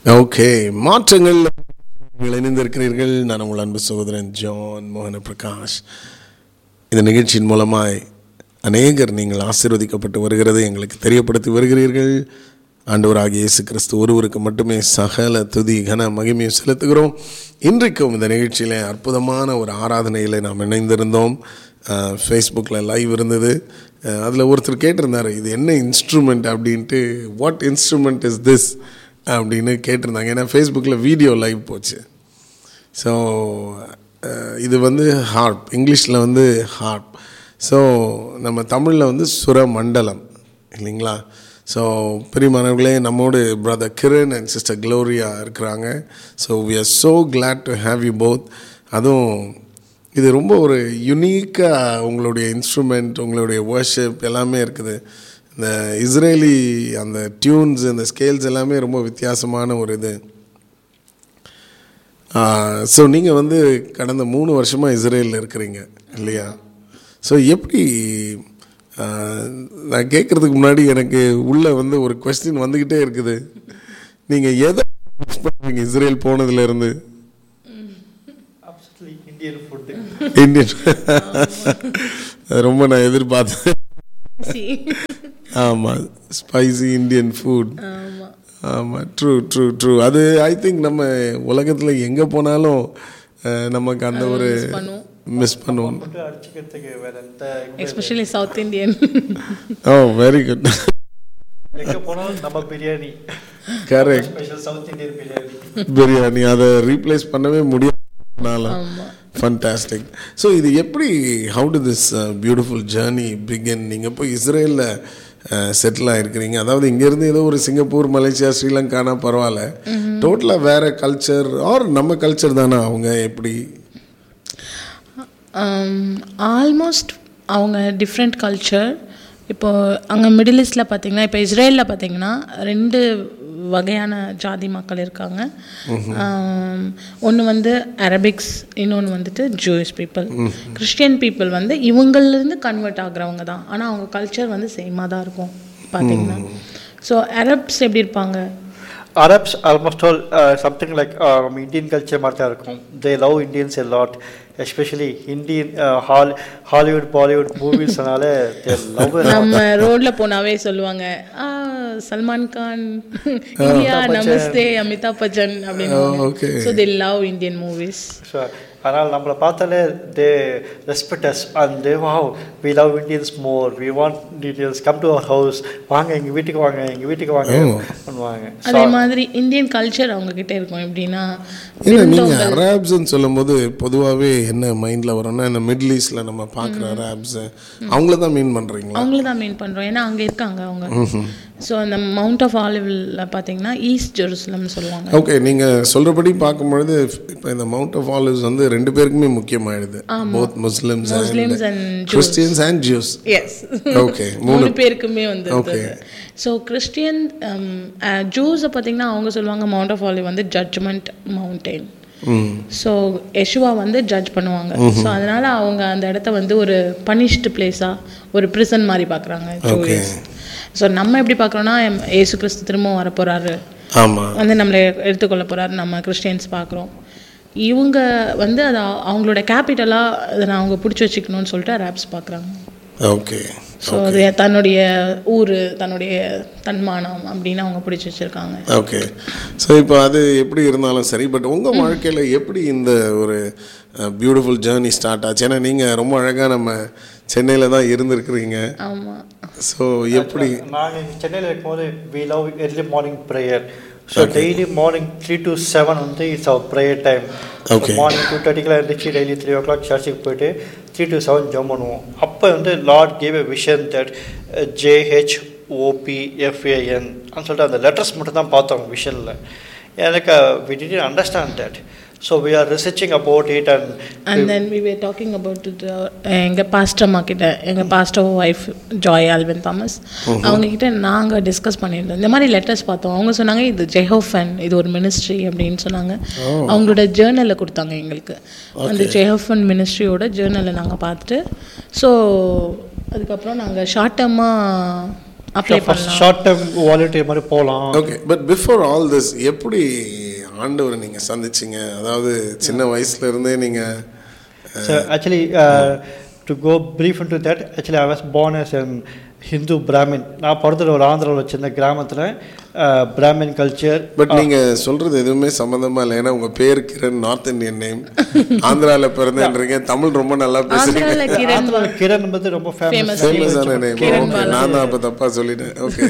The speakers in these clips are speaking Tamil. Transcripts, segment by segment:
ஓகே மாற்றங்கள் நீங்கள் இணைந்திருக்கிறீர்கள் நான் உங்கள் அன்பு சகோதரன் ஜான் மோகன பிரகாஷ் இந்த நிகழ்ச்சியின் மூலமாய் அநேகர் நீங்கள் ஆசீர்வதிக்கப்பட்டு வருகிறது எங்களுக்கு தெரியப்படுத்தி வருகிறீர்கள் ஆண்டவராகிய இயேசு கிறிஸ்து ஒருவருக்கு மட்டுமே சகல துதி கன மகிமையை செலுத்துகிறோம் இன்றைக்கும் இந்த நிகழ்ச்சியில் அற்புதமான ஒரு ஆராதனையில் நாம் இணைந்திருந்தோம் ஃபேஸ்புக்கில் லைவ் இருந்தது அதில் ஒருத்தர் கேட்டிருந்தார் இது என்ன இன்ஸ்ட்ருமெண்ட் அப்படின்ட்டு வாட் இன்ஸ்ட்ருமெண்ட் இஸ் திஸ் அப்படின்னு கேட்டிருந்தாங்க ஏன்னா ஃபேஸ்புக்கில் வீடியோ லைவ் போச்சு ஸோ இது வந்து ஹார்ப் இங்கிலீஷில் வந்து ஹார்ப் ஸோ நம்ம தமிழில் வந்து சுரமண்டலம் இல்லைங்களா ஸோ பெரியமானவர்களே நம்மோடு brother Kiran and sister Gloria இருக்கிறாங்க so we are so glad to have you both அதுவும் இது ரொம்ப ஒரு யுனீக்காக உங்களுடைய இன்ஸ்ட்ருமெண்ட் உங்களுடைய வர்ஷிப் எல்லாமே இருக்குது இந்த இஸ்ரேலி அந்த டியூன்ஸ் இந்த ஸ்கேல்ஸ் எல்லாமே ரொம்ப வித்தியாசமான ஒரு இது ஸோ நீங்கள் வந்து கடந்த மூணு வருஷமாக இஸ்ரேலில் இருக்கிறீங்க இல்லையா ஸோ எப்படி நான் கேட்குறதுக்கு முன்னாடி எனக்கு உள்ளே வந்து ஒரு கொஸ்டின் வந்துக்கிட்டே இருக்குது நீங்கள் எதை பண்ணுறீங்க இஸ்ரேல் போனதுலேருந்து இந்தியன் ஃபுட்டு இந்தியன் ரொம்ப நான் எதிர்பார்த்தேன் ஆமாம் ஸ்பைசி இந்தியன் ஃபுட் ஆமாம் ட்ரூ ட்ரூ ட்ரூ அது ஐ திங்க் நம்ம உலகத்தில் எங்கே போனாலும் நமக்கு அந்த ஒரு மிஸ் பண்ணுவோம் ஃபுட்டு அடிச்சுக்கிறதுக்கு வேற எந்த especially south Indian oh very good எங்கே போனாலும் நம்ம biryani correct special south Indian biryani biryani அதை ரீப்ளேஸ் பண்ணவே முடியாதுனால ஃபண்டாஸ்டிக் ஸோ இது எப்படி how to this beautiful journey begin நீங்கள் போய் இஸ்ரேலில் செட்டில் ஆகிருக்கிறீங்க அதாவது இங்கேருந்து ஏதோ ஒரு சிங்கப்பூர் மலேசியா ஸ்ரீலங்கானா பரவாயில்ல டோட்டலாக வேறு கல்ச்சர் ஆர் நம்ம கல்ச்சர் தானே அவங்க எப்படி ஆல்மோஸ்ட் அவங்க டிஃப்ரெண்ட் கல்ச்சர் இப்போ அங்கே மிடில் ஈஸ்டில் பார்த்தீங்கன்னா இப்போ இஸ்ரேலில் பார்த்தீங்கன்னா ரெண்டு வகையான ஜாதி மக்கள் இருக்காங்க ஒன்று வந்து அரபிக்ஸ் இன்னொன்று வந்துட்டு ஜூயிஷ் பீப்புள் கிறிஸ்டியன் பீப்புள் வந்து இவங்கள்லேருந்து கன்வெர்ட் ஆகுறவங்க தான் ஆனால் அவங்க கல்ச்சர் வந்து சேமாக தான் இருக்கும் பார்த்தீங்கன்னா ஸோ அரப்ஸ் எப்படி இருப்பாங்க Arabs almost all something like நம்ம இந்தியன் கல்ச்சர் மாதிரி தான் இருக்கும் they love Indians a lot especially Indian hall Hollywood Bollywood மூவிஸ்னால தே லவ் நம்ம ரோட்ல போனாவே சொல்லுவாங்க "ஆ, சல்மான் கான் இந்தியா நமஸ்தே அமிதாப் பச்சன் அப்படின்னு okay. So they love Indian movies so அதனால் நம்மளை பார்த்தாலே they respect us and they wow we love Indians more we want Indians come to our house வாங்க எங்கள் வீட்டுக்கு வாங்க எங்கள் வீட்டுக்கு வாங்க பண்ணுவாங்க அதே மாதிரி இந்தியன் கல்ச்சர் அவங்க கிட்ட இருக்கும் எப்படின்னா இல்லை நீங்கள் அரேப்ஸ்ன்னு சொல்லும்போது பொதுவாகவே என்ன மைண்டில் வரும்னா இந்த மிடில் ஈஸ்டில் நம்ம பார்க்குற அரேப்ஸு அவங்கள தான் மீன் பண்ணுறீங்களா அவங்கள தான் மீன் பண்ணுறோம் ஏன்னா அங்கே இருக்காங்க அவங்க ஸோ அந்த மவுண்ட் ஆஃப் ஆலிவில் பார்த்தீங்கன்னா ஈஸ்ட் ஜெருசலம்னு சொல்லுவாங்க ஓகே நீங்கள் சொல்கிறபடி பார்க்கும்பொழுது இப்போ இந்த மவுண்ட் ஆஃப் ஆலிவ்ஸ் வந்து ரெண்டு பேருக்குமே முக்கியமாயிடுது both Muslims Muslims and and Christians and Jews yes okay மூணு பேருக்குமே வந்து Okay. ஸோ கிறிஸ்டியன் ஜூஸை பார்த்தீங்கன்னா அவங்க சொல்லுவாங்க மவுண்ட் ஆஃப் ஆலிவ் வந்து ஜட்ஜ்மெண்ட் மவுண்டெயின் ம் ஸோ யெஷுவா வந்து ஜட்ஜ் பண்ணுவாங்க ஸோ அதனால அவங்க அந்த இடத்த வந்து ஒரு பனிஷ்டு பிளேஸாக ஒரு ப்ரிசன் மாதிரி பார்க்குறாங்க ஜூஸ் ஸோ நம்ம எப்படி பார்க்குறோன்னா ஏசு கிறிஸ்து திரும்பவும் வரப்போகிறாரு ஆமாம் வந்து நம்மளை எடுத்துக்கொள்ள போகிறாரு நம்ம கிறிஸ்டியன்ஸ் பார்க்குறோம் இவங்க வந்து அதை அவங்களோட கேபிட்டலாக அதை நான் அவங்க பிடிச்சி வச்சுக்கணும்னு சொல்லிட்டு ரேப்ஸ் பார்க்குறாங்க ஓகே ஸோ அது தன்னுடைய ஊர் தன்னுடைய தன்மானம் அப்படின்னு அவங்க பிடிச்சி வச்சுருக்காங்க ஓகே ஸோ இப்போ அது எப்படி இருந்தாலும் சரி பட் உங்கள் வாழ்க்கையில் எப்படி இந்த ஒரு பியூட்டிஃபுல் ஜேர்னி ஸ்டார்ட் ஆச்சு ஏன்னா நீங்கள் ரொம்ப அழகாக நம்ம சென்னையில் தான் இருந்திருக்கிறீங்க ஆமாம் ஸோ எப்படி நாங்கள் சென்னையில் இருக்கும்போது we love early morning prayer so daily morning three to seven வந்து it's our prayer time Okay. Morning two தேர்ட்டிக்கெலாம் இருந்துச்சு டெய்லி த்ரீ ஓ கிளாக் சர்ச்சுக்கு போயிட்டு த்ரீ டு செவன் ஜம் பண்ணுவோம் அப்போ வந்து Lord gave a vision that JH OPFAN சொல்லிட்டு அந்த லெட்டர்ஸ் மட்டும் தான் பார்த்தோம் விஷனில் எனக்கு we did understand that so we are researching about it and and then we were talking about எங்கள் பாஸ்டர் அம்மா கிட்ட எங்கள் pastor wife Joy Alvin Thomas அவங்க கிட்ட நாங்கள் டிஸ்கஸ் பண்ணியிருந்தோம் இந்த மாதிரி லெட்டர்ஸ் பார்த்தோம் அவங்க சொன்னாங்க இது ஜெஹோஃபன் இது ஒரு மினிஸ்ட்ரி அப்படின்னு சொன்னாங்க அவங்களோட ஜேர்னலில் கொடுத்தாங்க எங்களுக்கு அந்த ஜெஹோஃபன் மினிஸ்ட்ரியோட ஜேர்னலை நாங்கள் பார்த்துட்டு ஸோ அதுக்கப்புறம் நாங்கள் ஷார்ட் டேர்மாக அப்ளை பண்ணலாம் ஷார்ட் டைம் வாலண்டியர் மாதிரி போகலாம் okay but before all this எப்படி ஆண்டவரை நீங்க சந்திச்சீங்க அதாவது சின்ன வயசுல இருந்தே நீங்க So actually, uh, to go brief into that, actually I was born as an Hindu Brahmin. நான் பிறந்தது ஒரு ஆந்திராவில் ஒரு சின்ன கிராமத்தில் பிராமின் கல்ச்சர் பட் நீங்க சொல்றது எதுவுமே சம்பந்தமா இல்லை ஏன்னா உங்க பேர் கிரண் நார்த் இந்தியன் நேம் ஆந்திரால பிறந்தேன்றீங்க தமிழ் ரொம்ப நல்லா பேசுறீங்க ஆந்திரால கிரண் ஆந்திராவில் கிரண் வந்து ரொம்ப Famous. ஃபேமஸ் ஃபேமஸான நேம் ஓகே நான் தான் அப்ப தப்பா சொல்லிட்டேன் ஓகே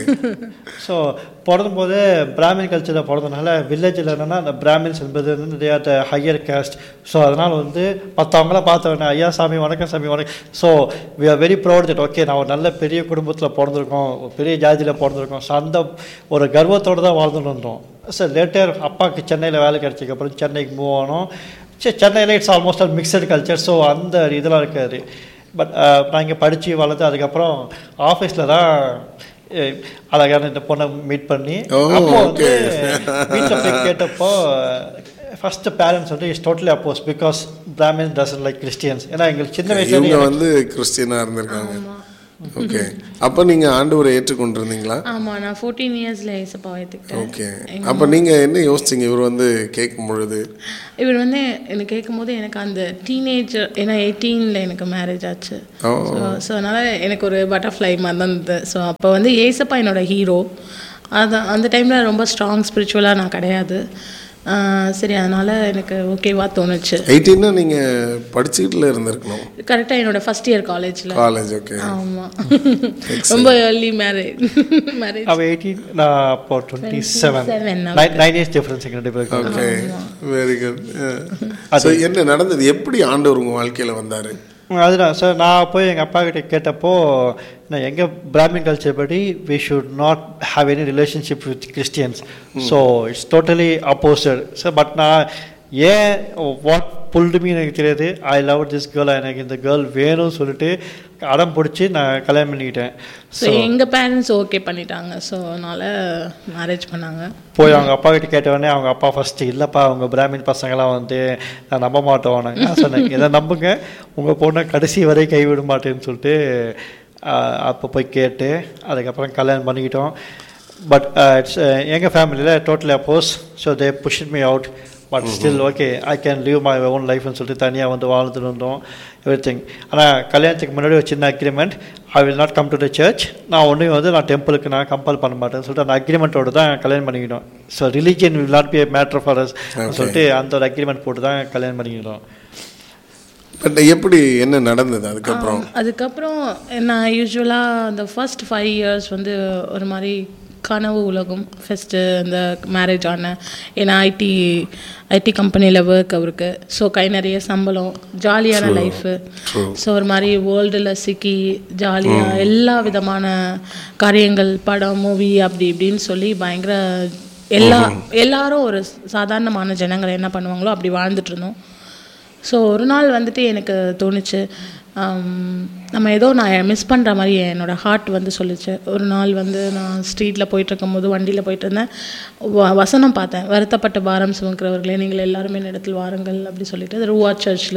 ஸோ பிறந்தபோது பிராமின் கல்ச்சரில் பிறந்தனால வில்லேஜில் என்னென்னா அந்த பிராமின்ஸ் என்பது வந்து they are the higher caste so அதனால் வந்து மற்றவங்களாம் பார்த்தவொடனே ஐயா சாமி வணக்கம் சாமி வணக்கம் so we are very proud that okay நான் ஒரு நல்ல பெரிய குடும்பத்தில் பிறந்திருக்கோம் ஒரு பெரிய ஜாதியில் பிறந்திருக்கோம் ஸோ அந்த ஒரு கர்வத்தோடு தான் வாழ்ந்துட்டு வந்தோம் ஸோ லேட்டர் அப்பாவுக்கு சென்னையில் வேலை கிடைச்சதுக்கப்புறம் சென்னைக்கு மூவ் ஆனோம் சரி சென்னையில் it's almost all mixed culture so அந்த இதெல்லாம் இருக்காது பட் நான் இங்கே படித்து வளர்ந்து அதுக்கப்புறம் ஆஃபீஸில் தான் அஹ், அழகான இந்த பொண்ணை மீட் பண்ணி ஓ, அப்போ வந்து okay. வீட்டில் போய் கேட்டப்போ ஃபர்ஸ்ட் பேரண்ட்ஸ் வந்து is totally oppose because Brahmin doesn't like Christians ஏன்னா எங்களுக்கு சின்ன இவங்க வயசுல வந்து கிறிஸ்டியனா இருந்திருக்காங்க ஓகே அப்ப நீங்க ஆண்டவரை ஏற்றுக்கொண்டிருந்தீங்களா ஆமா நான் ஃபோர்டீன் இயர்ஸ்ல ஏசப்பாவை ஏற்றுக்கிட்டேன் ஓகே அப்ப நீங்க என்ன யோசிச்சீங்க இவர் வந்து கேட்கும் பொழுது இவர் வந்து எனக்கு கேட்கும்போது எனக்கு அந்த டீனேஜ் ஏன்னா எயிட்டீனில் எனக்கு மேரேஜ் ஆச்சு ஓ ஸோ ஸோ அதனால் எனக்கு ஒரு பட்டர்ஃப்ளை மாதிரி தான் இருந்தது ஸோ அப்போ வந்து ஏசப்பா என்னோட ஹீரோ அது அந்த டைமில் ரொம்ப ஸ்ட்ராங் ஸ்பிரிச்சுவலாக நான் கிடையாது ஆஹ் சரி அதனால் எனக்கு ஓகேவா தோணுச்சு எயிட்டீன்னா நீங்க படிச்சுக்கிட்டுல இருந்திருக்கணும் கரெக்டாக என்னோட ஃபர்ஸ்ட் இயர் காலேஜில் காலேஜ் ஓகே ஆமாம் ரொம்ப ஏர்லி மேரேஜ் மேரேஜ் அவள் எயிட்டீன் நான் அப்போ twenty seven 27 nine nine years difference எங்கள் ரெண்டு பேருக்கு ஓகே வெரி குட் ஸோ என்ன நடந்தது எப்படி ஆண்டவர் உங்க வாழ்க்கையில வந்தாரு அதுதான் சார் நான் போய் எங்கள் அப்பா கிட்ட கேட்டப்போ நான் எங்கள் பிராமின் கல்ச்சர் படி we should not have any relationship with Christians so it's totally opposite sir but நான் ஏன் வாட் புல்டுமி எனக்கு தெரியாது ஐ லவ் திஸ் கேர்ள் எனக்கு இந்த கேர்ள் வேணும்னு சொல்லிட்டு அடம் பிடிச்சி நான் கல்யாணம் பண்ணிக்கிட்டேன் ஸோ எங்கள் பேரண்ட்ஸ் ஓகே பண்ணிட்டாங்க ஸோ அதனால் மேரேஜ் பண்ணாங்க போய் அவங்க அப்பா கிட்ட கேட்டவொடனே அவங்க அப்பா ஃபஸ்ட்டு இல்லைப்பா அவங்க பிராமின் பசங்களாம் வந்து நான் நம்ப மாட்டோம் நான் சொன்னேன் இதை நம்புங்க உங்கள் பொண்ணை கடைசி வரை கைவிட மாட்டேன்னு சொல்லிட்டு ஆஹ், அப்போ போய் கேட்டு அதுக்கப்புறம் கல்யாணம் பண்ணிக்கிட்டோம் பட் இட்ஸ் எங்கள் ஃபேமிலியில் totally oppose so they push me out but still okay I can leave my own லைஃப்னு சொல்லிட்டு தனியாக வந்து வாழ்ந்துட்டு இருந்தோம் எவ்ரி திங் ஆனால் கல்யாணத்துக்கு முன்னாடி ஒரு சின்ன agreement I will not come to the church நான் ஒன்றையும் வந்து நான் டெம்பிளுக்கு நான் கம்பல் பண்ண மாட்டேன்னு சொல்லிட்டு அந்த அக்ரிமெண்ட்டோடு தான் கல்யாணம் பண்ணிக்கிட்டோம் so religion will not be a matter for us சொல்லிட்டு அந்த ஒரு அக்ரிமெண்ட் போட்டு தான் கல்யாணம் பண்ணிக்கிட்டோம் பட் எப்படி என்ன நடந்தது அதுக்கப்புறம் அதுக்கப்புறம் நான் யூஸ்வலாக அந்த ஃபர்ஸ்ட் ஃபைவ் இயர்ஸ் வந்து ஒரு மாதிரி கனவு உலகம் ஃபஸ்ட்டு அந்த மேரேஜ் ஆன ஏன்னா ஐடி ஐடி கம்பெனியில் ஒர்க் அவருக்கு ஸோ கை நிறைய சம்பளம் ஜாலியான லைஃபு ஸோ ஒரு மாதிரி வேர்ல்டில் சிக்கி ஜாலியாக எல்லா விதமான காரியங்கள் படம் மூவி அப்படி இப்படின்னு சொல்லி பயங்கர எல்லா எல்லாரும் ஒரு சாதாரணமான ஜனங்கள் என்ன பண்ணுவாங்களோ அப்படி வாழ்ந்துட்டு இருந்தோம் ஸோ ஒரு நாள் வந்துட்டு எனக்கு தோணுச்சு ஆம், நம்ம ஏதோ நான் மிஸ் பண்ணுற மாதிரி என்னோடய ஹார்ட் வந்து சொல்லுச்சு ஒரு நாள் வந்து நான் ஸ்ட்ரீட்டில் போயிட்டு இருக்கும்போது வண்டியில் போயிட்டு இருந்தேன் வ- வசனம் பார்த்தேன் வருத்தப்பட்ட பாரம் சுமக்கிறவர்களே நீங்கள் எல்லாருமே இடத்தில் வாருங்கள் அப்படி சொல்லிட்டு அது ரூவா சர்ச்சில்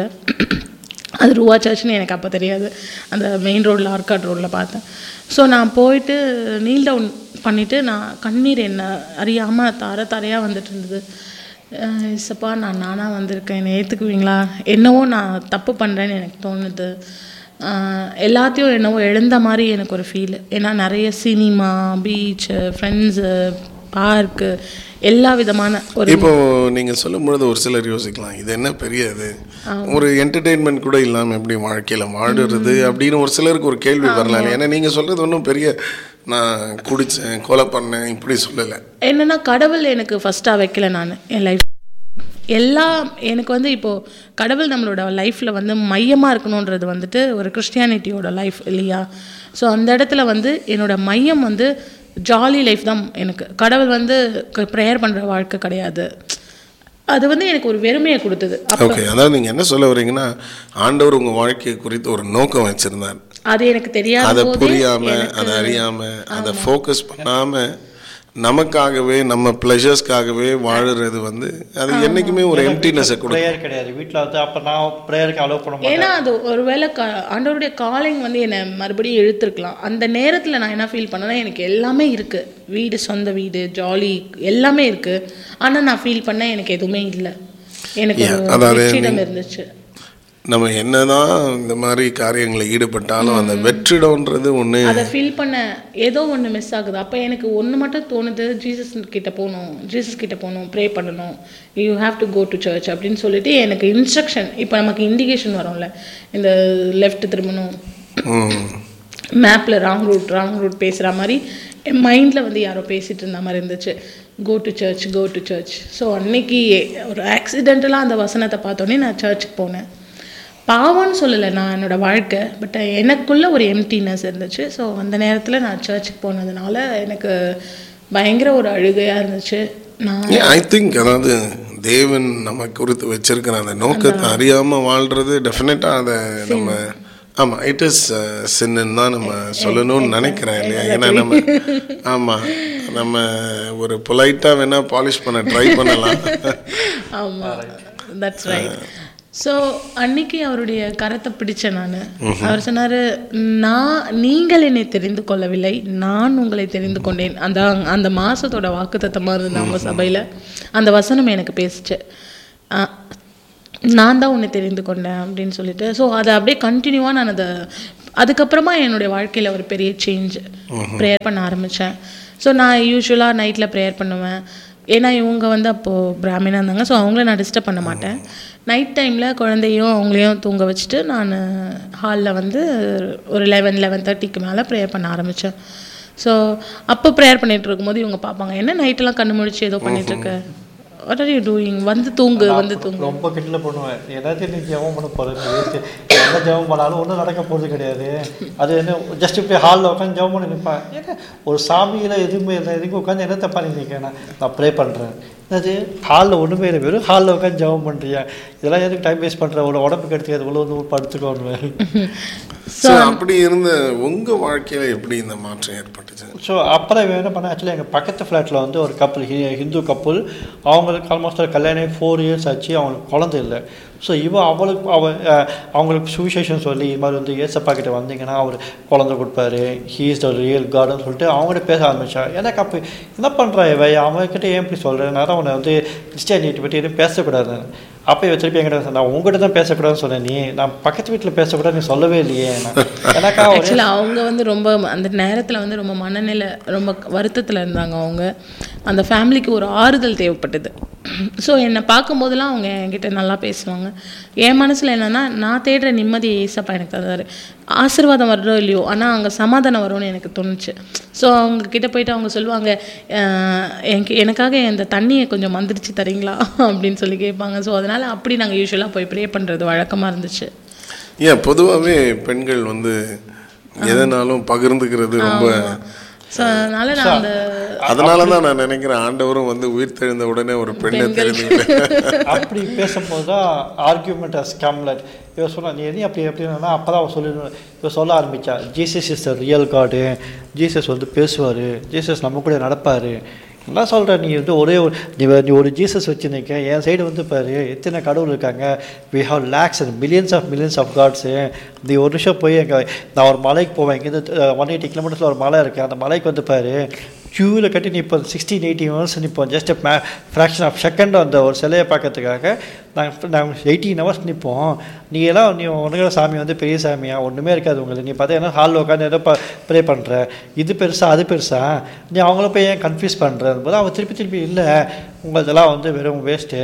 அது ரூவா சர்ச்னு எனக்கு அப்போ தெரியாது அந்த மெயின் ரோட்டில் ஆர்காட் ரோட்டில் பார்த்தேன் ஸோ நான் போயிட்டு நீல் டவுன் பண்ணிவிட்டு நான் கண்ணீர் என்ன அறியாமல் தார தாரையாக வந்துட்டு இருந்தது அஹ் இசப்பா நான் நானாக வந்திருக்கேன் என்னை ஏற்றுக்குவீங்களா என்னவோ நான் தப்பு பண்ணுறேன்னு எனக்கு தோணுது அஹ் எல்லாத்தையும் என்னவோ எழுந்த மாதிரி எனக்கு ஒரு ஃபீல் ஏன்னா நிறைய சினிமா பீச்சு ஃப்ரெண்ட்ஸு பார்க்கு எல்லா விதமான ஒரு இப்போ நீங்க சொல்லும் பொழுது ஒரு சிலர் யோசிக்கலாம் இது என்ன பெரிய இது ஒரு என்டர்டெயின்மெண்ட் கூட இல்லாம எப்படி வாழ்க்கையில வாடுறது அப்படின்னு ஒரு சிலருக்கு ஒரு கேள்வி வரலாம் ஏன்னா நீங்க சொல்றது ஒன்றும் பெரிய நான் குடிச்சேன் கொலை பண்ணேன் இப்படி சொல்லலை என்னன்னா கடவுள் எனக்கு ஃபஸ்ட்டாக வைக்கல நான் என் லைஃப் எல்லாம் எனக்கு வந்து இப்போது கடவுள் நம்மளோட லைஃப்பில் வந்து மையமாக இருக்கணுன்றது வந்துட்டு ஒரு கிறிஸ்டியானிட்டியோட லைஃப் இல்லையா ஸோ அந்த இடத்துல வந்து என்னோட மையம் வந்து ஜாலி லைஃப் தான் எனக்கு கடவுள் வந்து ப்ரேயர் பண்ணுற வாழ்க்கை கிடையாது அது வந்து எனக்கு ஒரு வெறுமையை கொடுத்தது அப்ப ஓகே அதாவது நீங்க என்ன சொல்ல வர்றீங்கன்னா ஆண்டவர் உங்க வாழ்க்கையை குறித்து ஒரு நோக்கம் வச்சிருந்தார் அது எனக்கு தெரியாத அதை போதே புரியாம எனக்கு- அதை அறியாம அதை ஃபோக்கஸ் பண்ணாம நமக்காகவே நம்ம ப்ளஷர்ஸ்க்காகவே வாழுறது வந்து அது என்னைக்குமே ஒரு எம்டினஸை கொடுக்கும் ப்ரேயர் கிடையாது வீட்டில் வந்து அப்போ நான் ப்ரேயருக்கு அலோவ் பண்ண மாட்டேன் ஏன்னா அது ஒருவேளை க ஆண்டவருடைய காலிங் வந்து என்னை மறுபடியும் இழுத்துருக்கலாம் அந்த நேரத்தில் நான் என்ன ஃபீல் பண்ணேன்னா எனக்கு எல்லாமே இருக்குது வீடு சொந்த வீடு ஜாலி எல்லாமே இருக்குது ஆனால் நான் ஃபீல் பண்ணேன் எனக்கு எதுவுமே இல்லை எனக்கு Yeah, ஒரு அதாவது வெற்றிடம் இருந்துச்சு நம்ம என்னதான் இந்த மாதிரி காரியங்களில் ஈடுபட்டாலும் அந்த வெற்றிடம்ன்றது ஒன்று அதை ஃபீல் பண்ண ஏதோ ஒன்று மிஸ் ஆகுது அப்போ எனக்கு ஒன்று மட்டும் தோணுது ஜீசஸ் கிட்ட போகணும் ஜீசஸ் கிட்ட போகணும் ப்ரே பண்ணணும் you have to go to church அப்படின்னு சொல்லிட்டு எனக்கு இன்ஸ்ட்ரக்ஷன் இப்போ நமக்கு இண்டிகேஷன் வரும்ல இந்த லெஃப்ட் திரும்பணும் மேப்பில் ராங் ரூட் ராங் ரூட் பேசுகிற மாதிரி என் மைண்டில் வந்து யாரோ பேசிகிட்டு இருந்த மாதிரி இருந்துச்சு go to church go to church so அன்னைக்கு ஒரு ஆக்சிடென்டலாக அந்த வசனத்தை பார்த்தோன்னே நான் சர்ச்சுக்கு போனேன் பாவம்னு சொல்லலை நான் என்னோடய வாழ்க்கை பட் எனக்குள்ள ஒரு எம்டினஸ் இருந்துச்சு ஸோ அந்த நேரத்தில் நான் சர்ச்சுக்கு போனதுனால எனக்கு பயங்கர ஒரு அழுகையாக இருந்துச்சு நான் ஐ திங்க் அதாவது தேவன் நம்ம குறித்து வச்சிருக்கிற அந்த நோக்கத்தை அறியாம வாழ்றது டெஃபினட்டா அதை நம்ம ஆமா இட் இஸ் சின்னு தான் நம்ம சொல்லணும்னு நினைக்கிறேன் இல்லையா ஏன்னா நம்ம ஆமா நம்ம ஒரு பொலைட்டா வேணா பாலிஷ் பண்ண ட்ரை பண்ணலாம் ஆமாம் தட்ஸ் ரைட் ஸோ அன்னைக்கு அவருடைய கரத்தை பிடிச்சேன் நான் அவர் சொன்னார் நான் நீங்கள் என்னை தெரிந்து கொள்ளவில்லை நான் உங்களை தெரிந்து கொண்டேன் அந்த அந்த மாதத்தோட வாக்குத்தத்தமாக இருந்தது அவங்க சபையில் அந்த வசனம் எனக்கு பேசுச்சு ஆ, நான் தான் உன்னை தெரிந்து கொண்டேன் அப்படின்னு சொல்லிட்டு ஸோ அதை அப்படியே கண்டினியூவாக நான் அதை அதுக்கப்புறமா என்னுடைய வாழ்க்கையில் ஒரு பெரிய சேஞ்ச் ப்ரேயர் பண்ண ஆரம்பித்தேன் ஸோ நான் யூஸ்வலாக நைட்டில் ப்ரேயர் பண்ணுவேன் ஏன்னா இவங்க வந்து அப்போது பிராமினாக இருந்தாங்க ஸோ அவங்கள நான் டிஸ்டர்ப் பண்ண மாட்டேன் நைட் டைமில் குழந்தையும் அவங்களையும் தூங்க வச்சுட்டு நான் ஹாலில் வந்து ஒரு லெவன் லெவன் தேர்ட்டிக்கு மேலே ப்ரேயர் பண்ண ஆரம்பித்தேன் ஸோ அப்போ ப்ரேயர் பண்ணிட்டு இருக்கும்போது இவங்க பார்ப்பாங்க என்ன நைட்டெல்லாம் கண்ணு முழிச்சு ஏதோ பண்ணிட்டு இருக்க வாட் ஆர் யூ டூயிங் வந்து தூங்கு வந்து தூங்கு ரொம்ப கிண்டல பண்ணுவேன் ஏதாச்சும் நீ ஜெபம் பண்ண போகிறது எந்த ஜெபம் பண்ணாலும் ஒன்றும் நடக்க போகிறது கிடையாது அது என்ன ஜஸ்ட் இப்படி ஹாலில் உட்காந்து ஜெபம் பண்ணி நிற்பேன் ஏன்னா ஒரு சாமியில் எதுவுமே இல்லை எதுக்கு உட்காந்து என்ன தப்பா நினைக்கிறேன் நான் நான் ப்ரே பண்ணுறேன் அது ஹாலில் ஒன்றுமே இல்லை வெறும் ஹாலில் உட்காந்து ஜெபம் பண்ணுறியா இதெல்லாம் எதுக்கு டைம் வேஸ்ட் பண்ணுற ஒரு உடம்புக்கு எடுத்துக்காது உள்ள வந்து படுத்துக்கோன்னு ஸோ அப்படி இருந்த உங்க வாழ்க்கையில எப்படி இந்த மாற்றம் ஏற்பட்டுச்சு ஸோ அப்புறம் இவன் என்ன பண்ண ஆக்சுவலி எங்கள் பக்கத்து ஃப்ளாட்டில் வந்து ஒரு கப்பல் ஹிந்து கப்பல் அவங்களுக்கு ஆல்மோஸ்ட் கல்யாணம் ஃபோர் இயர்ஸ் ஆச்சு அவங்களுக்கு குழந்தை இல்லை ஸோ இவன் அவளுக்கு அவ அஹ், அவங்களுக்கு சுவிசேஷன் சொல்லி இது மாதிரி வந்து ஏசப்பா கிட்ட வந்தீங்கன்னா அவர் குழந்தை கொடுப்பாரு ஹீ இஸ் த ரியல் காட்னு சொல்லிட்டு அவங்ககிட்ட பேச ஆரம்பிச்சா எனக்கு அப்போ என்ன பண்ணுறா இவ அவங்ககிட்ட ஏன் இப்படி சொல்கிறேன் நான் அவனை வந்து கிறிஸ்டியானிட்டி பற்றி எதுவும் பேசக்கூடாது அப்போ இவ திருப்பி என்கிட்ட சொன்னா, நான் உங்ககிட்ட தான் பேசக்கூடாதுன்னு சொன்னேன் நீ நான் பக்கத்து வீட்டில் பேசக்கூடாது நீ சொல்லவே இல்லையே நான் எனக்கா ஒரே ஆக்சுவலாக அவங்க வந்து ரொம்ப அந்த நேரத்தில் வந்து ரொம்ப மனநிலை ரொம்ப வருத்தத்தில் இருந்தாங்க அவங்க அந்த ஃபேமிலிக்கு ஒரு ஆறுதல் தேவைப்பட்டது ஸோ என்னை பார்க்கும்போதெல்லாம் அவங்க என்கிட்ட நல்லா பேசுவாங்க என் மனசில் என்னென்னா நான் தேடுற நிம்மதியை ஏசப்பா எனக்கு தந்தாரு ஆசீர்வாதம் வருதோ இல்லையோ ஆனால் அங்கே சமாதானம் வரும்னு எனக்கு தோணுச்சு ஸோ அவங்க கிட்ட போயிட்டு அவங்க சொல்லுவாங்க "அஹ், எனக்கு எனக்காக இந்த தண்ணியை கொஞ்சம் மந்திரிச்சு தரீங்களா அப்படின்னு சொல்லி கேட்பாங்க ஸோ அதனால் அப்படி நாங்கள் யூஸ்வலாக போய் ப்ரே பண்ணுறது வழக்கமாக இருந்துச்சு ஏன் பொதுவாகவே பெண்கள் வந்து எதனாலும் பகிர்ந்துக்கிறது ரொம்ப ஸோ அதனால் நான் அந்த அதனால தான் நான் நினைக்கிறேன் ஆண்டவரும் வந்து உயிர் தெழுந்த உடனே ஒரு பெண்ணை தெரிந்து அப்படி பேசும்போது தான் ஆர்கியூமெண்ட் அஸ் கேம்லெட் இவன் சொன்னா நீ எதையும் அப்படி எப்படின்னா அப்போ தான் அவன் சொல்லி இவன் சொல்ல ஆரம்பிச்சா Jesus is the real god Jesus வந்து பேசுவார் ஜீசஸ் நம்ம கூட நடப்பார் என்ன சொல்கிற நீ வந்து ஒரே ஒரு நீ வே- நீ ஒரு ஜீசஸ் வச்சுருக்க என் சைடு வந்து பாரு எத்தனை கடவுள் இருக்காங்க we have lakhs and millions of millions of gods நீ ஒரு நிமிஷம் போய் எங்க நான் ஒரு மலைக்கு போவேன் இங்கேருந்து ஒன் எயிட்டி கிலோமீட்டர்ஸில் ஒரு மலை இருக்குது அந்த மலைக்கு வந்து பாரு க்யூவில் கட்டி நிற்போம் சிக்ஸ்டீன் எயிட்டி ஹவர்ஸ் நிற்போம் just may fraction of second அந்த ஒரு சிலையை பார்க்கறதுக்காக நாங்கள் நாங்கள் எயிட்டீன் ஹவர்ஸ் நிற்போம் நீ எல்லாம் நீ உனக்கு சாமி வந்து பெரிய சாமியா ஒன்றுமே இருக்காது உங்களுக்கு நீ பார்த்தீங்கன்னா ஹாலில் உட்காந்து ஏதோ ப்ரே பண்ணுற இது பெருசா அது பெருசா நீ அவங்கள போய் ஏன் கன்ஃபியூஸ் பண்ணுற போது அவன் திருப்பி திருப்பி இல்லை உங்களதெல்லாம் வந்து வெறும் waste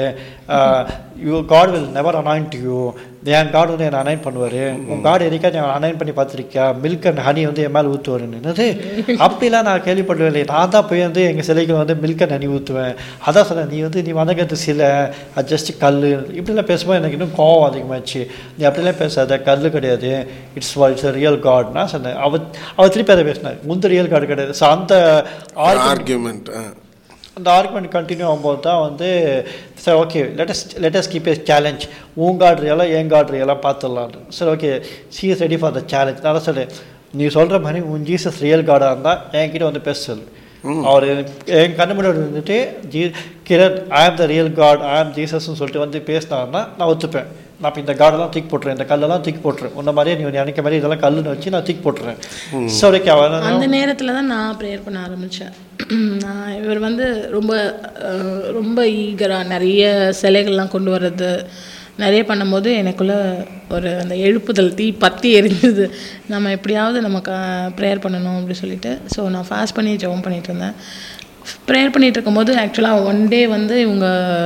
you God will never anoint you என் காட் வந்து என்னை அனைன் பண்ணுவார் உன் காட் எரிக்கா நீ அனைன் பண்ணி பார்த்துருக்கியா மில்க் அண்ட் ஹனி வந்து என் மேலே ஊற்றுவாருன்னு என்னது அப்படிலாம் நான் கேள்விப்பட்டவே இல்லை நான் தான் போய் வந்து எங்கள் சிலைக்கு வந்து மில்க் அண்ட் ஹனி ஊற்றுவேன் அதான் சொன்னேன் நீ வந்து நீ வந்தகத்து சிலை அது ஜஸ்ட் கல் இப்படிலாம் பேசும்போது எனக்கு இன்னும் கோவம் அதிகமாச்சு நீ அப்படிலாம் பேசாத கல் கிடையாது இட்ஸ் இட்ஸ் ரியல் காட் நான் சொன்னேன் அவ அவ திருப்பி அதை பேசினார் முந்த ரியல் காடு கிடையாது ஸோ அந்த argument- ஆர்கியூமெண்ட் அந்த ஆர்குமெண்ட் கண்டினியூ ஆகும்போது தான் வந்து சரி okay let's let's keep a challenge உன் கார்டு ரியலாக என் கார்டு ரியலாக பார்த்துடலான்னு சரி okay she is ready for the challenge நான் தான் சொல்றேன் நீ சொல்கிற மாதிரி உன் ஜீசஸ் ரியல் கார்டாக இருந்தால் என்கிட்ட வந்து பேச சொல்லு அவர் என் கண்ணு முன்னாடி வந்துட்டு ஜீ கிரண் ஐ ஆம் த ரியல் காட் ஐ ஆம் ஜீசஸ்னு சொல்லிட்டு வந்து பேசினாருன்னா நான் ஒத்துப்பேன் நான் இப்போ இந்த காடெல்லாம் தூக்கி போட்டுறேன் இந்த கல்லெல்லாம் தூக்கி போட்டுறேன் உன்ன மாதிரியே நீ நினைக்க மாதிரி இதெல்லாம் கல்லுன்னு வச்சு நான் தூக்கி போட்டுறேன் ஸோ ஓகே அவர் அந்த நேரத்தில் தான் நான் ப்ரேயர் பண்ண ஆரம்பித்தேன் நான் இவர் வந்து ரொம்ப அஹ், ரொம்ப ஈகராக நிறைய சிலைகள்லாம் கொண்டு வர்றது நிறைய பண்ணும்போது எனக்குள்ள ஒரு அந்த எழுப்புதல் தீ பற்றி எரிஞ்சுது நம்ம எப்படியாவது நம்ம க ப்ரேயர் பண்ணணும் அப்படி சொல்லிட்டு ஸோ நான் ஃபாஸ்ட் பண்ணி ஜெபம் பண்ணிட்டு இருந்தேன் ப்ரேயர் பண்ணிட்டு இருக்கும்போது ஆக்சுவலாக ஒன் டே வந்து இவங்க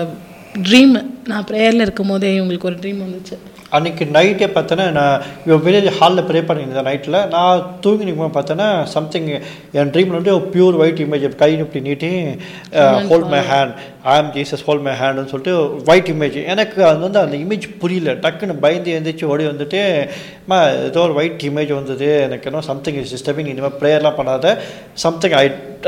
ட்ரீம் நான் ப்ரேயரில் இருக்கும் போதே இவங்களுக்கு ஒரு ட்ரீம் வந்துச்சு அன்னைக்கு நைட்டே பார்த்தோன்னா நான் இவன் வெளியே ஹாலில் ப்ரே பண்ணியிருந்தேன் நைட்டில் நான் தூங்கி நிற்கும் பார்த்தோன்னா சம்திங் என் ட்ரீமில் வந்து ஒரு பியூர் ஒயிட் இமேஜ் கை இப்படி நீட்டி hold my hand I am Jesus hold my ஹேண்ட்னு சொல்லிட்டு ஒயிட் இமேஜ் எனக்கு அது வந்து அந்த இமேஜ் புரியல டக்குன்னு பயந்து எழுந்திரிச்சு ஓடி வந்துட்டு அம்மா ஏதோ ஒரு ஒயிட் இமேஜ் வந்தது எனக்கு என்ன சம்திங் இஸ் டிஸ்டர்பிங் இனிமேல் ப்ரேயர்லாம் பண்ணாத something I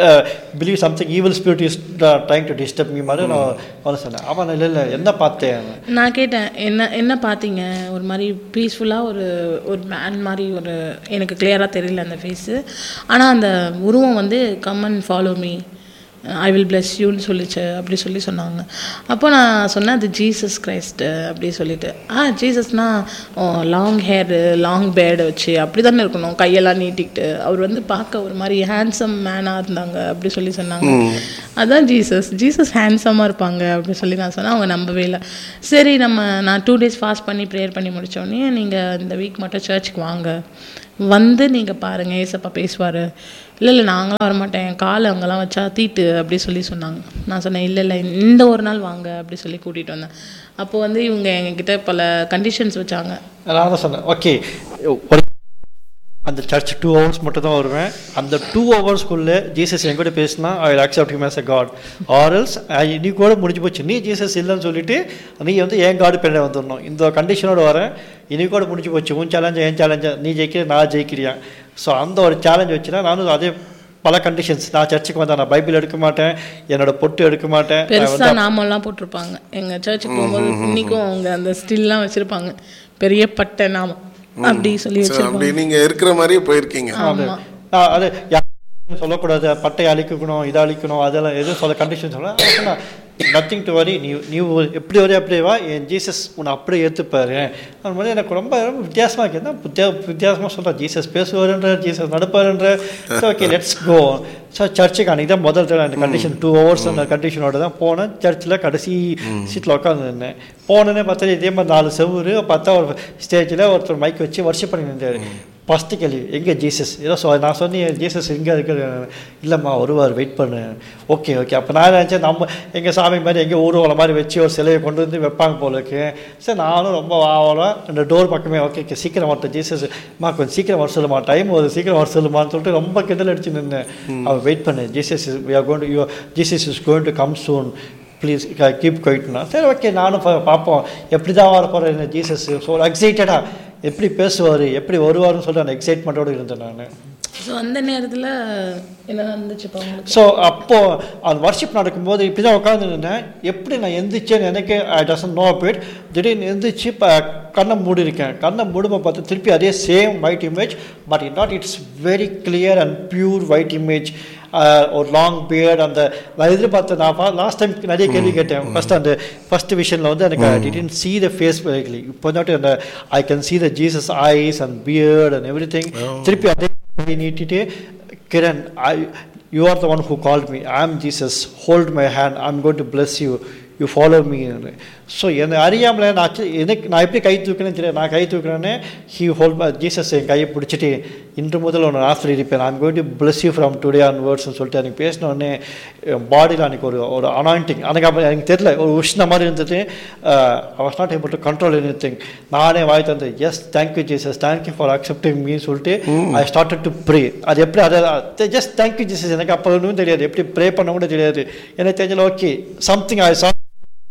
believe something evil spirit is trying to disturb me மாதிரி நான் அவனை சொன்னேன் அவன் இல்லை இல்லை என்ன பார்த்தேன் நான் கேட்டேன் என்ன என்ன பார்த்தீங்க ஒரு மாதிரி பீஸ்ஃபுல்லாக ஒரு ஒரு மேன் மாதிரி ஒரு எனக்கு கிளியராக தெரியல அந்த ஃபேஸு ஆனால் அந்த உருவம் வந்து come and follow me I will bless யூன்னு சொல்லிச்சு அப்படி சொல்லி சொன்னாங்க அப்போ நான் சொன்னேன் அது ஜீசஸ் கிரைஸ்ட் அப்படி சொல்லிட்டு ஆ ஜீசஸ்னா லாங் ஹேரு லாங் பேர்டு வச்சு அப்படி தானே இருக்கணும் கையெல்லாம் நீட்டிக்கிட்டு அவர் வந்து பார்க்க ஒரு மாதிரி ஹேண்ட்ஸம் மேனாக இருந்தாங்க அப்படி சொல்லி சொன்னாங்க அதான் ஜீசஸ் ஜீசஸ் ஹேண்ட்ஸமாக இருப்பாங்க அப்படி சொல்லி நான் சொன்னேன் அவங்க நம்பவே இல்லை சரி நம்ம நான் டூ டேஸ் ஃபாஸ்ட் பண்ணி ப்ரேயர் பண்ணி முடித்தோடனே நீங்கள் இந்த வீக் மட்டும் சர்ச்சுக்கு வாங்க வந்து நீங்கள் பாருங்கள் ஏசப்பா பேசுவார் இல்லை இல்லை நாங்களாம் வரமாட்டேன் என் கால் அங்கெல்லாம் வச்சா தீட்டு அப்படி சொல்லி சொன்னாங்க நான் சொன்னேன் இல்லை இல்லை இந்த ஒரு நாள் வாங்க அப்படி சொல்லி கூட்டிகிட்டு வந்தேன் அப்போ வந்து இவங்க எங்ககிட்ட பல கண்டிஷன்ஸ் வச்சாங்க நான் தான் சொன்னேன் ஓகே ஒரு அந்த சர்ச் டூ ஹவர்ஸ் மட்டும் தான் வருவேன் அந்த டூ ஹவர்ஸ்க்குள்ளே ஜீசஸ் என் கூட பேசினா I will accept him as a God or else நீ கூட முடிஞ்சு போச்சு நீ ஜீசஸ் இல்லைன்னு சொல்லிட்டு நீ வந்து என் காடு பெண்ணை வந்துடணும் இந்த கண்டிஷனோட வரேன் இனி கூட முடிஞ்சு போச்சு உன் சேலஞ்சா என் சேலஞ்சா நீ ஜெயிக்கிற நான் ஜெயிக்கிறியா ஸோ அந்த ஒரு சேலஞ்ச் வச்சுன்னா நானும் அதே பல கண்டிஷன்ஸ் நான் சர்ச்சுக்கு வந்தேன் நான் பைபிள் எடுக்க மாட்டேன் என்னோட பொட்டு எடுக்க மாட்டேன் நான் வந்து பெருசாக நாமெல்லாம் போட்டிருப்பாங்க எங்கள் சர்ச்சுக்கு போகும்போது இன்னைக்கும் அவங்க அந்த ஸ்டில்லாம் வச்சுருப்பாங்க பெரிய பட்டை நாமம் அப்படி சொல்லி So, வச்சுருப்பாங்க அப்படி நீங்க இருக்கிற மாதிரியே போயிருக்கீங்க ஆமாம் நான் அது யாரும் சொல்லக்கூடாது பட்டையை அழிக்கணும் இதை அழிக்கணும் அதெல்லாம் எதுவும் சொல்ல கண்டிஷன் சொல்ல நத்திங் டு வரி நீ நீ ஒரு- எப்படி வரையும் அப்படியே வா என் ஜீசஸ் உன்னை அப்படியே ஏற்றுப்பாரு அது மாதிரி எனக்கு ரொம்ப ரொம்ப வித்தியாசமாக இருக்குது என்ன வித்தியா வித்தியாசமாக சொல்கிறேன் ஜீசஸ் பேசுவாருன்ற ஜீசஸ் நடப்பாருன்ற ஓகே லெட்ஸ் கோ ஸோ சர்ச்சுக்கு அன்றைக்கி தான் முதல் தடவை அந்த கண்டிஷன் டூ ஹவர்ஸ் அந்த கண்டிஷனோட தான் போனேன் சர்ச்சில் கடைசி சீட்டில் உட்காந்துருந்தேன் போனேன்னே பார்த்தா இதே மாதிரி நாலு செவ்வறு பார்த்தா ஒரு ஸ்டேஜில் ஒருத்தர் மைக் வச்சு வருஷம் பண்ணி நின்றாரு ஃபஸ்ட்டு கேள்வி எங்கே ஜீசஸ் ஏதோ சொ நான் சொன்னேன் ஜீசஸ் எங்கே இருக்கிற இல்லைம்மா வருவார் வெயிட் பண்ணு ஓகே ஓகே அப்போ நான் நினச்சேன் நம்ம எங்கள் சாமி மாதிரி எங்கே ஊர்வலம் மாதிரி வச்சு ஒரு சிலையை கொண்டு வந்து வைப்பாங்க போல இருக்கு சரி நானும் ரொம்ப ஆவலாம் அந்த டோர் பக்கமே ஓகே ஓகே சீக்கிரம் வரட்டும் ஜீசஸ் மா கொஞ்சம் சீக்கிரம் வர சொல்லுமா டைம் ஒரு சீக்கிரம் வர சொல்லுமான்னு சொல்லிட்டு ரொம்ப கிண்டல் அடிச்சு நின்னேன் அவன் வெயிட் பண்ணு Jesus we are going to you Jesus is going to come soon please keep கொயிட்னா சரி ஓகே நானும் பா- பார்ப்போம் எப்படி தான் வர போகிறேன் ஜீசஸ் ஸோ எக்ஸைட்டடாக எப்படி பேசுவார் எப்படி வருவார்னு சொல்லிட்டு அந்த எக்ஸைட்மெண்ட்டோடு இருந்தேன் நான் ஸோ அந்த நேரத்தில் என்ன நடந்துச்சுப்பா உங்களுக்கு ஸோ அப்போது அந்த வர்ஷிப் நடக்கும்போது இப்படி தான் உட்காந்துருந்தேன் எப்படி நான் எந்திரிச்சேன்னு எனக்கு ஐ டசன் நோ அபேட் திடீர்னு எந்திரிச்சு இப்போ கண்ணை மூடி இருக்கேன் கண்ணை மூடும்போது பார்த்து திருப்பி அதே same white image but it not it's very clear and pure white image ஒரு லாங் பியர்ட் அந்த நான் எதிர்பார்த்த நான் லாஸ்ட் டைம் நிறைய கேள்வி கேட்டேன் ஃபர்ஸ்ட் அந்த ஃபர்ஸ்ட் விஷனில் வந்து எனக்கு didn't see the face very clearly இப்போ வந்துட்டு அந்த I can see the Jesus eyes and beard and everything திருப்பி அதே கை நீட்டிட்டு Kiran I you are the one who call me I am Jesus hold my hand I am going to bless you you follow me so என்னை அறியாமலே நான் actu- எனக்கு நான் எப்படி கை தூக்கினேன்னு தெரியாது நான் கை தூக்கினேன்னே ஹீ ஹோல்ட் ஜீசஸ் என் கையை பிடிச்சிட்டு இன்று முதல் உன்னை ஆசிரியப்பேன் I'm going to bless you from today on வேர்ட்ஸ்னு சொல்லிட்டு எனக்கு பேசின உடனே பாடியில் அன்றைக்கி ஒரு ஒரு அனாயிண்டிங் எனக்கு அப்போ எனக்கு தெரியல ஒரு உஷ்ண மாதிரி இருந்தது I was not able to control anything நானே வாய் தந்து yes thank you Jesus thank you for accepting me சொல்லிட்டு ஐ ஸ்டார்டட் டு ப்ரே அது எப்படி அதை ஜஸ்ட் தேங்க்யூ ஜீசஸ் எனக்கு அப்போ ஒன்றும் தெரியாது எப்படி ப்ரே பண்ண கூட தெரியாது எனக்கு தெரிஞ்சல ஓகே சம்திங் ஐ சா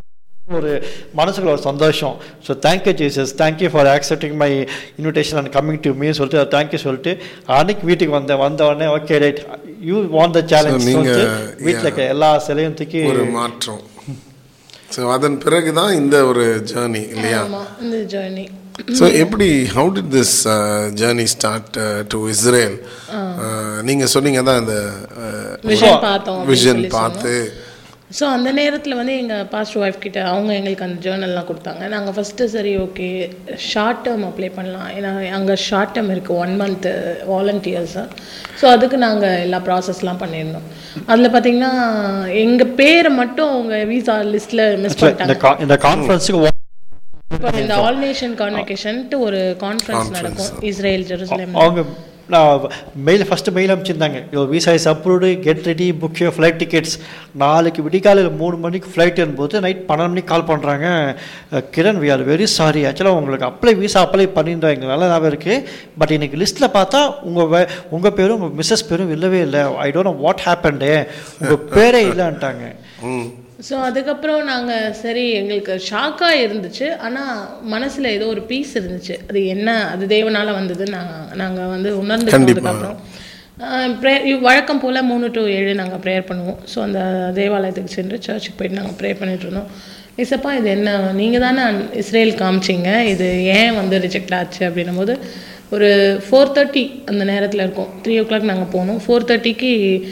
ஒரு மனசுக்குள்ள ஒரு சந்தோஷம் so thank you Jesus thank you for accepting my invitation and coming to me சொல்லிட்டு தேங்க்யூ சொல்லிட்டு அன்னைக்கு வீட்டுக்கு வந்தேன் வந்த உடனே okay right you want the challenge நீங்க, வீட்டில் இருக்க எல்லா சிலையும் தூக்கி ஒரு மாற்றம் ஸோ அதன் பிறகுதான் இந்த ஒரு ஜேர்னி இல்லையா ஆமாம் இந்த ஜேர்னி ஸோ எப்படி how did this journey start to Israel நீங்கள் சொன்னீங்க தான் அந்த விஷன் பார்த்தோம் அப்படின்னு விஷன் சொல்லி பார்த்து ஸோ அந்த நேரத்தில் வந்து எங்கள் பாஸ்டர் ஒய்ஃப் கிட்ட அவங்க எங்களுக்கு அந்த ஜேர்னல்லாம் கொடுத்தாங்க நாங்கள் ஃபஸ்ட்டு சரி ஓகே ஷார்ட் டேர்ம் அப்ளை பண்ணலாம் ஏன்னா அங்கே ஷார்ட் டேர்ம் இருக்குது ஒன் மந்த்து வாலண்டியர்ஸு ஸோ அதுக்கு நாங்கள் எல்லா ப்ராசஸ்லாம் பண்ணியிருந்தோம் அதில் பார்த்தீங்கன்னா எங்கள் பேரை மட்டும் அவங்க விசா லிஸ்ட்டில் மிஸ் இந்த பண்ணிட்டாங்க கா- இந்த கான்ஃபரன்ஸுக்கு இப்போ இந்த ஆல் நேஷன் கான்வெகேஷன்ட்டு ஒரு கான்ஃபரன்ஸ் நடக்கும் இஸ்ரேல் ஜெருசலேம் அவங்க நான் மெயில் ஃபஸ்ட்டு மெயில் அனுப்பிச்சிருந்தாங்க your visa is approved get ready book your flight tickets நாளைக்கு விடிகாலையில் மூணு மணிக்கு ஃப்ளைட் போது நைட் பன்னெண்டு மணிக்கு கால் பண்ணுறாங்க Kiran we are very sorry ஆக்சுவலாக உங்களுக்கு அப்ளை விசா அப்ளை பண்ணியிருந்தோம் எங்களுக்கு நல்ல ஞாபகம் இருக்குது பட் இன்னைக்கு லிஸ்ட்டில் பார்த்தா உங்கள் வே உங்கள் பேரும் உங்கள் மிஸ்ஸஸ் பேரும் இல்லவே இல்லை I don't know what happened உங்கள் பேரே இல்லைன்ட்டாங்க ம் ஸோ அதுக்கப்புறம் நாங்கள் சரி எங்களுக்கு ஷாக்காக இருந்துச்சு ஆனால் மனசில் ஏதோ ஒரு பீஸ் இருந்துச்சு அது என்ன அது தேவனால வந்தது நாங்கள் நாங்கள் வந்து உணர்ந்துக்கிட்டதுக்கப்புறம் ப்ரேயர் வழக்கம் போல் மூணு டு ஏழு நாங்கள் ப்ரேயர் பண்ணுவோம் ஸோ அந்த தேவாலயத்துக்கு சென்று சர்ச்சுக்கு போயிட்டு நாங்கள் ப்ரே பண்ணிட்டு இருந்தோம் இசப்பா இது என்ன நீங்கள் தானே இஸ்ரேல் காமிச்சிங்க இது ஏன் வந்து ரிஜெக்ட் ஆச்சு அப்படின்னும் போது ஒரு ஃபோர் தேர்ட்டி அந்த நேரத்தில் இருக்கும் த்ரீ ஓ கிளாக் நாங்கள் போனோம் ஃபோர் தேர்ட்டிக்கு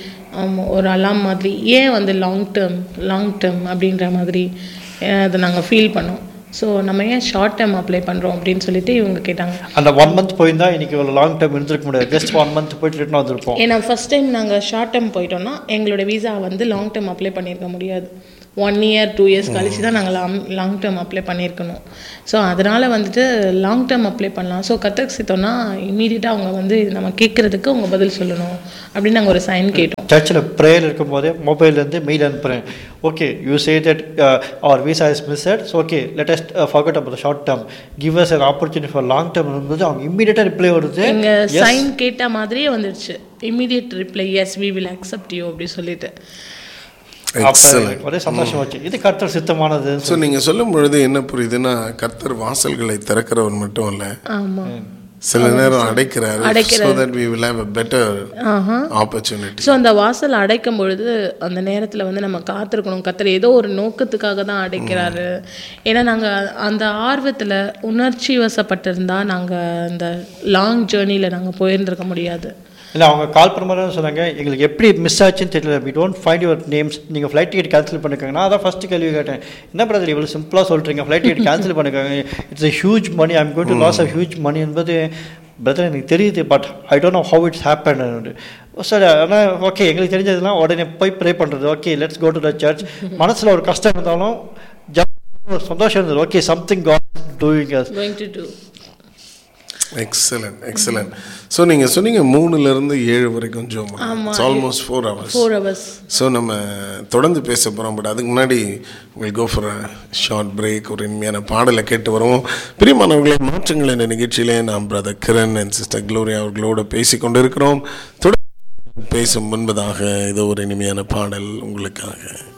ஒரு அலாம் மாதிரி ஏன் வந்து லாங் டேர்ம் லாங் டேர்ம் அப்படின்ற மாதிரி அஹ், அதை நாங்கள் ஃபீல் பண்ணோம் ஸோ நம்ம ஏன் ஷார்ட் டேர்ம் அப்ளை பண்ணுறோம் அப்படின்னு சொல்லிட்டு இவங்க கேட்டாங்க அந்த ஒன் மந்த் போயிருந்தா இன்னைக்கு ஒரு லாங் டைம் இருந்திருக்க முடியாது ஜஸ்ட் ஒன் மந்த் போயிட்டு ரிட்டர்ன் வந்திருப்போம் ஏன்னா ஃபர்ஸ்ட் டைம் நாங்கள் ஷார்ட் டேர்ம் போயிட்டோம்னா எங்களோட விசா வந்து லாங் டேர்ம் அப்ளை பண்ணியிருக்க முடியாது ஒன் இயர் டூ இயர்ஸ் கழிச்சு தான் நாங்கள் லாங் லாங் டேர்ம் அப்ளை பண்ணியிருக்கணும் ஸோ அதனால் வந்துட்டு லாங் டேர்ம் அப்ளை பண்ணலாம் ஸோ கற்றுக்கு சேர்த்தோன்னா இம்மீடியட்டாக அவங்க வந்து நம்ம கேட்குறதுக்கு அவங்க பதில் சொல்லணும் அப்படின்னு நாங்கள் ஒரு சைன் கேட்டோம் சர்ச்சில் ப்ரேயர் இருக்கும்போதே மொபைல்லேருந்து மெயில் அனுப்புகிறேன் okay you say that our visa is missed so okay latest forget up short term give us an opportunity for long term இருந்தது அவங்க இம்மீடியட்டாக ரிப்ளை வருது எங்கள் சைன் கேட்ட மாதிரியே வந்துடுச்சு immediate reply yes we will accept you அப்படி சொல்லிட்டு அப்போ எக்ஸலண்ட் ஒரே சந்தோஷம் வச்சு இது கர்த்தர் சித்தமானது ஸோ நீங்கள் சொல்லும் பொழுது என்ன புரியுதுன்னா கர்த்தர் வாசல்களை திறக்கிறவர் மட்டும் இல்லை ஆமாம் சில நேரம் அடைக்கிறாரு ஸோ அடைக்கிறாரு. That we will have a better ஆஹா ஆப்பர்ச்சுனிட்டி ஸோ அந்த வாசல் அடைக்கும் பொழுது அந்த நேரத்தில் வந்து நம்ம காத்திருக்கணும் கத்தர் ஏதோ ஒரு நோக்கத்துக்காக தான் அடைக்கிறாரு ஏன்னா நாங்கள் அந்த ஆர்வத்தில் உணர்ச்சி வசப்பட்டிருந்தா நாங்கள் அந்த லாங் ஜேர்னியில் நாங்கள் போயிருந்திருக்க முடியாது இல்லை அவங்க கால் பண்ணும்போது சொன்னாங்க எங்களுக்கு எப்படி மிஸ் ஆச்சுன்னு தெரியல we don't find your names நீங்கள் ஃப்ளைட் டிக்கெட் கேன்சல் பண்ணிக்கோங்க நான் அதான் ஃபஸ்ட்டு கேள்வி கேட்டேன் என்ன பிரதர் இவ்வளோ சிம்பிளாக சொல்கிறீங்க ஃப்ளைட் டிக்கெட் கேன்சல் பண்ணிக்கோங்க it's a huge money I'm going to lose a huge money என்பது பிரதர் எனக்கு தெரியுது but I don't know how it's happen sir ஆனால் ஓகே எங்களுக்கு தெரிஞ்சதுலாம் உடனே போய் ப்ரே பண்ணுறது okay let's go to the church மனசில் ஒரு கஷ்டம் இருந்தாலும் ஜ- ஒரு சந்தோஷம் இருந்தது okay something God doing as going to do excellent excellent so நீங்கள் சொன்னீங்க மூணுலேருந்து ஏழு வரைக்கும் ஜோம் it's almost four hours four hours so நம்ம தொடர்ந்து பேச போகிறோம் பட் அதுக்கு முன்னாடி will go for short break ஒரு இனிமையான பாடலை கேட்டு வருவோம் பிரியமானவர்களை மாற்றங்கள் என்ற நிகழ்ச்சியிலே நாம் brother Kiran and sister Gloria அவர்களோடு பேசி கொண்டிருக்கிறோம் தொடர்ந்து பேசும் முன்பதாக இது ஒரு இனிமையான பாடல் உங்களுக்காக